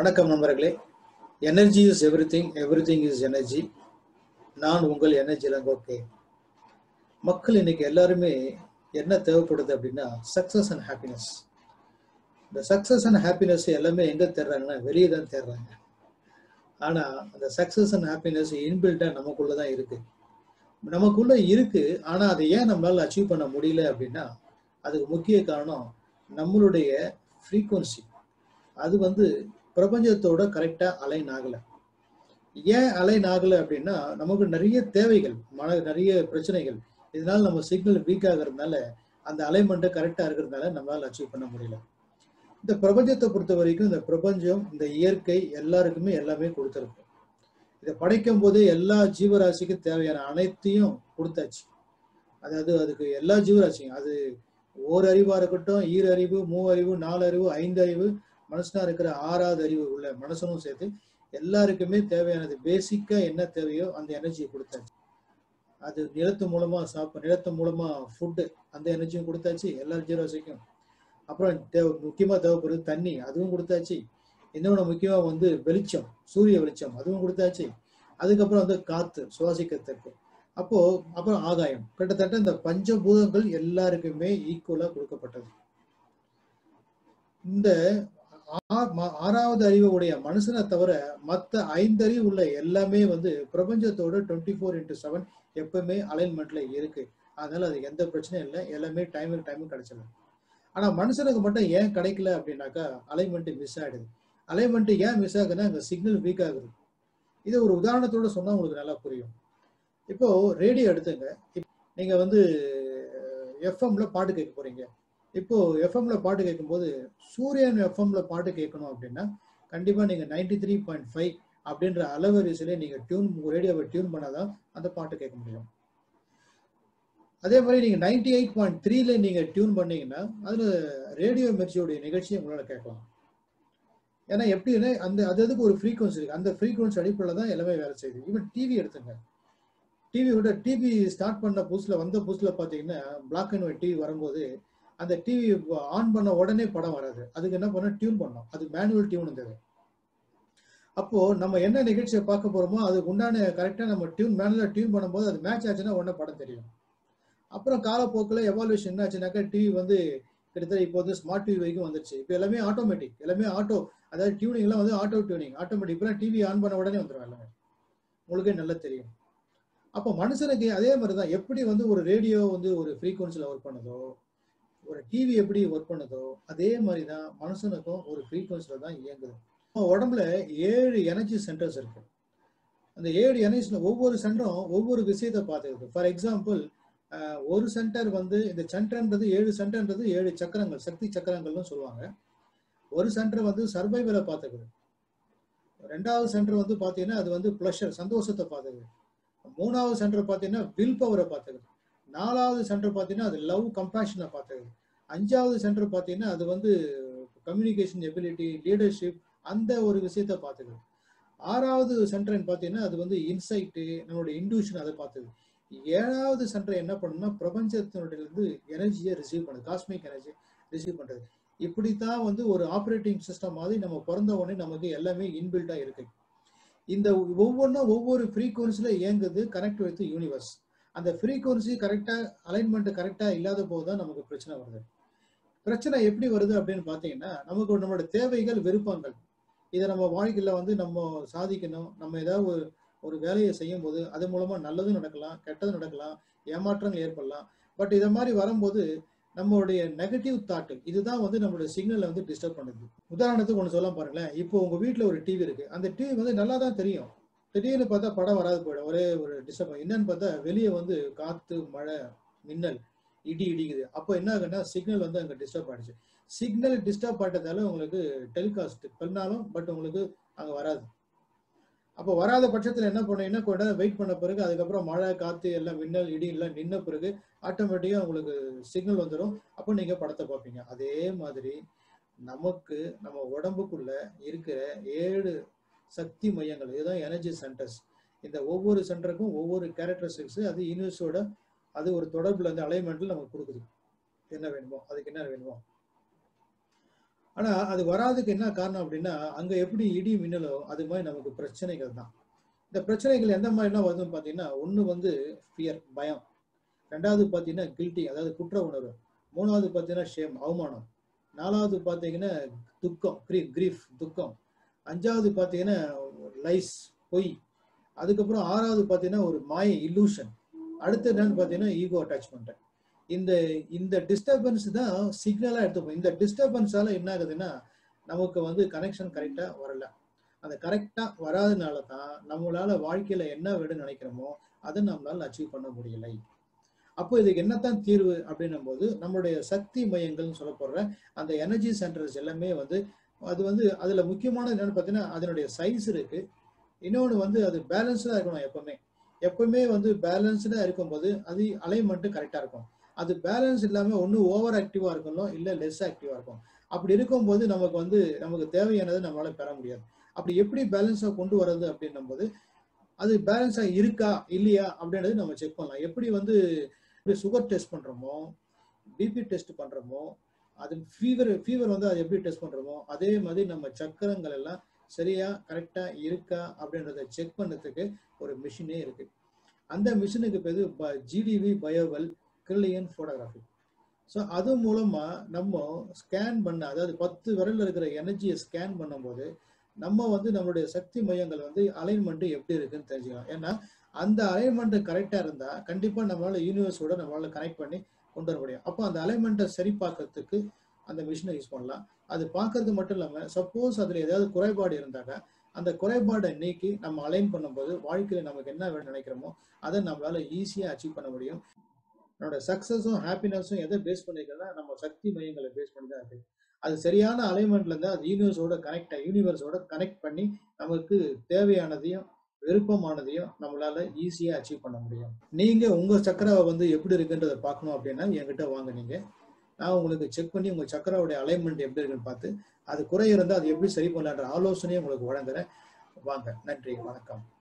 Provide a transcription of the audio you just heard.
வணக்கம் நண்பர்களே energy is everything everything is energy நான் உங்கள் எனர்ஜி ஓகே மக்கள் இன்னைக்கு எல்லாருமே என்ன தேவைப்படுது அப்படின்னா சக்சஸ் அண்ட் ஹாப்பினஸ் இந்த சக்சஸ் அண்ட் ஹாப்பினஸ் எல்லாமே எங்க தேடுறாங்கன்னா வெளியே தான் தேடுறாங்க ஆனா அந்த சக்சஸ் அண்ட் ஹாப்பினஸ் இன்பில்டா நமக்குள்ள தான் இருக்கு நமக்குள்ள இருக்கு ஆனா அதை ஏன் நம்மளால அச்சீவ் பண்ண முடியல அப்படின்னா அதுக்கு முக்கிய காரணம் நம்மளுடைய ஃப்ரீக்குவன்சி அது வந்து பிரபஞ்சத்தோட கரெக்டா அலைன் ஆகல ஏன் அலைன் ஆகல அப்படின்னா நமக்கு நிறைய தேவைகள் மன நிறைய பிரச்சனைகள் இதனால நம்ம சிக்னல் வீக் ஆகிறதுனால அந்த அலைன்மெண்ட் கரெக்டா இருக்கிறதுனால நம்மளால அச்சீவ் பண்ண முடியல இந்த பிரபஞ்சத்தை பொறுத்த வரைக்கும் இந்த பிரபஞ்சம் இந்த இயற்கை எல்லாருக்குமே எல்லாமே கொடுத்துருக்கு இதை படைக்கும் போதே எல்லா ஜீவராசிக்கும் தேவையான அனைத்தையும் கொடுத்தாச்சு அதாவது அதுக்கு எல்லா ஜீவராசியும் அது ஓர் அறிவா இருக்கட்டும் ஈர அறிவு மூ அறிவு நாலு அறிவு ஐந்து அறிவு மனுஷனா இருக்கிற ஆறாவது அறிவு உள்ள மனுஷனும் சேர்த்து எல்லாருக்குமே தேவையானது பேசிக்கா என்ன தேவையோ அந்த எனர்ஜியை கொடுத்தாச்சு அது நிலத்து மூலமா சாப்பிட நிலத்து மூலமா ஃபுட்டு அந்த எனர்ஜியும் கொடுத்தாச்சு எல்லா ஜீவராசிக்கும் அப்புறம் தேவை முக்கியமா தேவைப்படுறது தண்ணி அதுவும் கொடுத்தாச்சு இன்னொன்று முக்கியமா வந்து வெளிச்சம் சூரிய வெளிச்சம் அதுவும் கொடுத்தாச்சு அதுக்கப்புறம் வந்து காத்து சுவாசிக்கிறதுக்கு அப்போ அப்புறம் ஆகாயம் கிட்டத்தட்ட இந்த பஞ்சபூதங்கள் எல்லாருக்குமே ஈக்குவலா கொடுக்கப்பட்டது இந்த ஆறாவது அறிவு உடைய மனுஷனை தவிர மற்ற ஐந்து அறிவு உள்ள எல்லாமே வந்து பிரபஞ்சத்தோட டுவெண்ட்டி ஃபோர் இன்டூ செவன் எப்பவுமே அலைன்மெண்ட்ல இருக்கு அதனால அது எந்த பிரச்சனையும் இல்லை எல்லாமே டைமுக்கு டைமுக்கு கிடைச்சது ஆனா மனுஷனுக்கு மட்டும் ஏன் கிடைக்கல அப்படின்னாக்கா அலைன்மெண்ட் மிஸ் ஆயிடுது அலைன்மெண்ட் ஏன் மிஸ் ஆகுதுன்னா இந்த சிக்னல் வீக் ஆகுது இது ஒரு உதாரணத்தோட சொன்னா உங்களுக்கு நல்லா புரியும் இப்போ ரேடியோ எடுத்துங்க நீங்க வந்து எஃப்எம்ல பாட்டு கேட்க போறீங்க இப்போ எஃப்எம்ல பாட்டு கேட்கும்போது சூரியன் எஃப்எம்ல பாட்டு கேட்கணும் அப்படின்னா கண்டிப்பா நீங்க நைன்டி த்ரீ பாயிண்ட் ஃபைவ் அப்படின்ற அலவரிசையில நீங்க டியூன் ரேடியோவை டியூன் பண்ணாதான் அந்த பாட்டு கேட்க முடியும் அதே மாதிரி நீங்க நைன்டி எயிட் பாயிண்ட் த்ரீல நீங்க டியூன் பண்ணீங்கன்னா அதுல ரேடியோ மிர்ச்சியோடைய நிகழ்ச்சியை உங்களால கேட்கலாம் ஏன்னா எப்படின்னா அந்த அது அதுக்கு ஒரு ஃப்ரீக்வன்சி இருக்கு அந்த ஃப்ரீக்வன்சி அடிப்படையில் தான் எல்லாமே வேலை செய்யுது ஈவன் டிவி எடுத்துங்க டிவி விட டிவி ஸ்டார்ட் பண்ண புதுசுல வந்த புதுசுல பாத்தீங்கன்னா பிளாக் அண்ட் ஒயிட் டிவி வரும்போது அந்த டிவி ஆன் பண்ண உடனே படம் வராது அதுக்கு என்ன பண்ண டியூன் பண்ணோம் அது மேனுவல் டியூன் இருந்தது அப்போ நம்ம என்ன நிகழ்ச்சியை பார்க்க போறோமோ அதுக்கு உண்டான கரெக்டா நம்ம டியூன் மேனுவலா டியூன் பண்ணும்போது அது மேட்ச் ஆச்சுன்னா உடனே படம் தெரியும் அப்புறம் காலப்போக்கில் எவால்யூஷன் என்ன ஆச்சுனாக்கா டிவி வந்து கிட்டத்தட்ட இப்போ வந்து ஸ்மார்ட் டிவி வரைக்கும் வந்துருச்சு இப்போ எல்லாமே ஆட்டோமேட்டிக் எல்லாமே ஆட்டோ அதாவது டியூனிங்லாம் வந்து ஆட்டோ டியூனிங் ஆட்டோமேட்டிக் இப்போலாம் டிவி ஆன் பண்ண உடனே வந்துடும் எல்லாமே உங்களுக்கே நல்லா தெரியும் அப்போ மனுஷனுக்கு அதே மாதிரி தான் எப்படி வந்து ஒரு ரேடியோ வந்து ஒரு ஃப்ரீக்வன்சியில் ஒர்க் பண்ணுதோ ஒரு டிவி எப்படி ஒர்க் பண்ணுதோ அதே மாதிரி தான் மனுஷனுக்கும் ஒரு ஃப்ரீக்வன்சியில் தான் இயங்குது உடம்புல ஏழு எனர்ஜி சென்டர்ஸ் இருக்கு அந்த ஏழு எனர்ஜி ஒவ்வொரு சென்டரும் ஒவ்வொரு விஷயத்தை பார்த்துக்குது ஃபார் எக்ஸாம்பிள் ஒரு சென்டர் வந்து இந்த சென்டர்ன்றது ஏழு சென்டர்ன்றது ஏழு சக்கரங்கள் சக்தி சக்கரங்கள்னு சொல்லுவாங்க ஒரு சென்டர் வந்து சர்வைவலை பார்த்துக்குது ரெண்டாவது சென்டர் வந்து பார்த்தீங்கன்னா அது வந்து ப்ளஷர் சந்தோஷத்தை பார்த்துக்குது மூணாவது சென்டர் பார்த்தீங்கன்னா வில் பவரை பார்த்துக்குது நாலாவது சென்டர் பார்த்தீங்கன்னா அது லவ் கம்பேஷனை பார்த்துக்குது அஞ்சாவது சென்டர் பார்த்தீங்கன்னா அது வந்து கம்யூனிகேஷன் எபிலிட்டி லீடர்ஷிப் அந்த ஒரு விஷயத்த பார்த்துக்குது ஆறாவது சென்டர்னு பார்த்தீங்கன்னா அது வந்து இன்சைட்டு நம்மளுடைய இன்டியூஷன் அதை பார்த்துது ஏழாவது சென்டர் என்ன பண்ணுன்னா பிரபஞ்சத்தினுடைய இருந்து எனர்ஜியை ரிசீவ் பண்ணுது காஸ்மிக் எனர்ஜி ரிசீவ் பண்றது இப்படித்தான் வந்து ஒரு ஆப்ரேட்டிங் சிஸ்டம் மாதிரி நம்ம பிறந்த உடனே நமக்கு எல்லாமே இன்பில்டா இருக்கு இந்த ஒவ்வொன்றும் ஒவ்வொரு ஃப்ரீக்குவன்சில இயங்குது கனெக்ட் வித் யூனிவர்ஸ் அந்த ஃப்ரீக்குவன்சி கரெக்டா அலைன்மெண்ட் கரெக்டா இல்லாத போது தான் நமக்கு பிரச்சனை வருது பிரச்சனை எப்படி வருது அப்படின்னு பாத்தீங்கன்னா நமக்கு நம்மளோட தேவைகள் விருப்பங்கள் இதை நம்ம வாழ்க்கையில வந்து நம்ம சாதிக்கணும் நம்ம ஏதாவது ஒரு ஒரு வேலையை செய்யும் போது அது மூலமா நல்லதும் நடக்கலாம் கெட்டதும் நடக்கலாம் ஏமாற்றங்கள் ஏற்படலாம் பட் இதை மாதிரி வரும்போது நம்மளுடைய நெகட்டிவ் தாட்டு இதுதான் வந்து நம்மளுடைய சிக்னலை வந்து டிஸ்டர்ப் பண்ணுது உதாரணத்துக்கு ஒன்று சொல்ல பாருங்களேன் இப்போ உங்க வீட்டில் ஒரு டிவி இருக்கு அந்த டிவி வந்து நல்லா தான் தெரியும் திடீர்னு பார்த்தா படம் வராது போயிடும் ஒரே ஒரு டிஸ்டர்ப் என்னன்னு பார்த்தா வெளியே வந்து காத்து மழை மின்னல் இடி இடிக்குது அப்போ என்ன ஆகுன்னா சிக்னல் வந்து அங்கே டிஸ்டர்ப் ஆயிடுச்சு சிக்னல் டிஸ்டர்ப் ஆட்டதால உங்களுக்கு டெலிகாஸ்ட் பண்ணாலும் பட் உங்களுக்கு அங்கே வராது அப்போ வராத பட்சத்தில் என்ன பண்ணீங்கன்னா கூட வெயிட் பண்ண பிறகு அதுக்கப்புறம் மழை காற்று எல்லாம் மின்னல் இடி எல்லாம் நின்ன பிறகு ஆட்டோமேட்டிக்காக உங்களுக்கு சிக்னல் வந்துடும் அப்போ நீங்கள் படத்தை பார்ப்பீங்க அதே மாதிரி நமக்கு நம்ம உடம்புக்குள்ள இருக்கிற ஏழு சக்தி மையங்கள் இதுதான் எனர்ஜி சென்டர்ஸ் இந்த ஒவ்வொரு சென்டருக்கும் ஒவ்வொரு கேரக்டரிஸ்டிக்ஸ் அது யூனிவர்ஸோட அது ஒரு தொடர்புல அந்த அலைன்மெண்ட்ல நமக்கு கொடுக்குது என்ன வேணுமோ அதுக்கு என்ன வேணுமோ ஆனா அது வராதுக்கு என்ன காரணம் அப்படின்னா அங்க எப்படி இடி மின்னலோ அது மாதிரி நமக்கு பிரச்சனைகள் தான் இந்த பிரச்சனைகள் எந்த மாதிரினா வருதுன்னு பார்த்தீங்கன்னா ஒன்று வந்து ஃபியர் பயம் ரெண்டாவது பார்த்தீங்கன்னா கில்ட்டி அதாவது குற்ற உணர்வு மூணாவது பார்த்தீங்கன்னா ஷேம் அவமானம் நாலாவது பார்த்தீங்கன்னா துக்கம் கிரீஃப் கிரீஃப் துக்கம் அஞ்சாவது பார்த்தீங்கன்னா லைஸ் பொய் அதுக்கப்புறம் ஆறாவது பார்த்தீங்கன்னா ஒரு மாய இல்லூஷன் அடுத்து என்னன்னு பார்த்தீங்கன்னா ஈகோ அட்டாச்மெண்ட் இந்த இந்த டிஸ்டர்பன்ஸ் தான் சிக்னலாக எடுத்துப்போம் இந்த டிஸ்டர்பன்ஸால என்ன ஆகுதுன்னா நமக்கு வந்து கனெக்ஷன் கரெக்டாக வரல அந்த கரெக்டாக வராதனால தான் நம்மளால வாழ்க்கையில என்ன வேணும்னு நினைக்கிறோமோ அதை நம்மளால அச்சீவ் பண்ண முடியலை அப்போ இதுக்கு என்னத்தான் தீர்வு அப்படின்னும் போது நம்மளுடைய சக்தி மையங்கள்னு சொல்லப்படுற அந்த எனர்ஜி சென்டர்ஸ் எல்லாமே வந்து அது வந்து அதுல முக்கியமானது என்னன்னு பார்த்தீங்கன்னா அதனுடைய சைஸ் இருக்கு இன்னொன்று வந்து அது பேலன்ஸ்டாக இருக்கணும் எப்பவுமே எப்பவுமே வந்து பேலன்ஸ்டாக இருக்கும்போது அது அலைன்மெண்ட்டு கரெக்டாக இருக்கும் அது பேலன்ஸ் இல்லாமல் ஒன்று ஓவர் ஆக்டிவாக இருக்கணும் இல்லை லெஸ் ஆக்டிவாக இருக்கும் அப்படி இருக்கும்போது நமக்கு வந்து நமக்கு தேவையானதை நம்மளால பெற முடியாது அப்படி எப்படி பேலன்ஸாக கொண்டு வர்றது அப்படின்னும் போது அது பேலன்ஸாக இருக்கா இல்லையா அப்படின்றது நம்ம செக் பண்ணலாம் எப்படி வந்து சுகர் டெஸ்ட் பண்ணுறோமோ பிபி டெஸ்ட் பண்ணுறோமோ அது ஃபீவர் ஃபீவர் வந்து அது எப்படி டெஸ்ட் பண்ணுறோமோ அதே மாதிரி நம்ம சக்கரங்கள் எல்லாம் சரியா கரெக்டா இருக்கா அப்படின்றத செக் பண்ணதுக்கு ஒரு மிஷினே இருக்கு அந்த மிஷினுக்கு பேரு GDV Biowell Kirlian photography so அது மூலமா நம்ம ஸ்கேன் பண்ண அதாவது பத்து விரல்ல இருக்கிற எனர்ஜியை ஸ்கேன் பண்ணும்போது நம்ம வந்து நம்மளுடைய சக்தி மையங்கள் வந்து அலைன்மெண்ட் எப்படி இருக்குன்னு தெரிஞ்சுக்கலாம் ஏன்னா அந்த அலைன்மெண்ட் கரெக்டா இருந்தா கண்டிப்பா நம்மளால யூனிவர்ஸோட நம்மளால கனெக்ட் பண்ணி கொண்டு வர முடியும் அப்போ அந்த அலைன்மெண்ட்டை சரி பார்க்கறதுக்கு அந்த மிஷினை யூஸ் பண்ணலாம் அது பார்க்கறது மட்டும் இல்லாமல் சப்போஸ் அதில் ஏதாவது குறைபாடு இருந்தாக்க அந்த குறைபாடை நீக்கி நம்ம அலைன் பண்ணும்போது வாழ்க்கையில் நமக்கு என்ன வேணும் நினைக்கிறோமோ அதை நம்மளால ஈஸியாக அச்சீவ் பண்ண முடியும் நம்மளோட சக்ஸஸும் ஹாப்பினஸும் எதை பேஸ் பண்ணிக்கிறதா நம்ம சக்தி மையங்களை பேஸ் பண்ணி தான் இருக்கு அது சரியான அலைன்மெண்ட்ல இருந்தால் அது யூனிவர்ஸோட கனெக்ட் யூனிவர்ஸோட கனெக்ட் பண்ணி நமக்கு தேவையானதையும் விருப்பமானதையும் நம்மளால ஈஸியாக அச்சீவ் பண்ண முடியும் நீங்க உங்க சக்கராவை வந்து எப்படி இருக்குன்றதை பார்க்கணும் அப்படின்னா என்கிட்ட வாங்க நீங்க நான் உங்களுக்கு செக் பண்ணி உங்க சக்கராவுடைய அலைன்மெண்ட் எப்படி இருக்குன்னு பார்த்து அது குறை இருந்தால் அது எப்படி சரி பண்ணலான்ற ஆலோசனையை உங்களுக்கு வழங்குறேன் வாங்க நன்றி வணக்கம்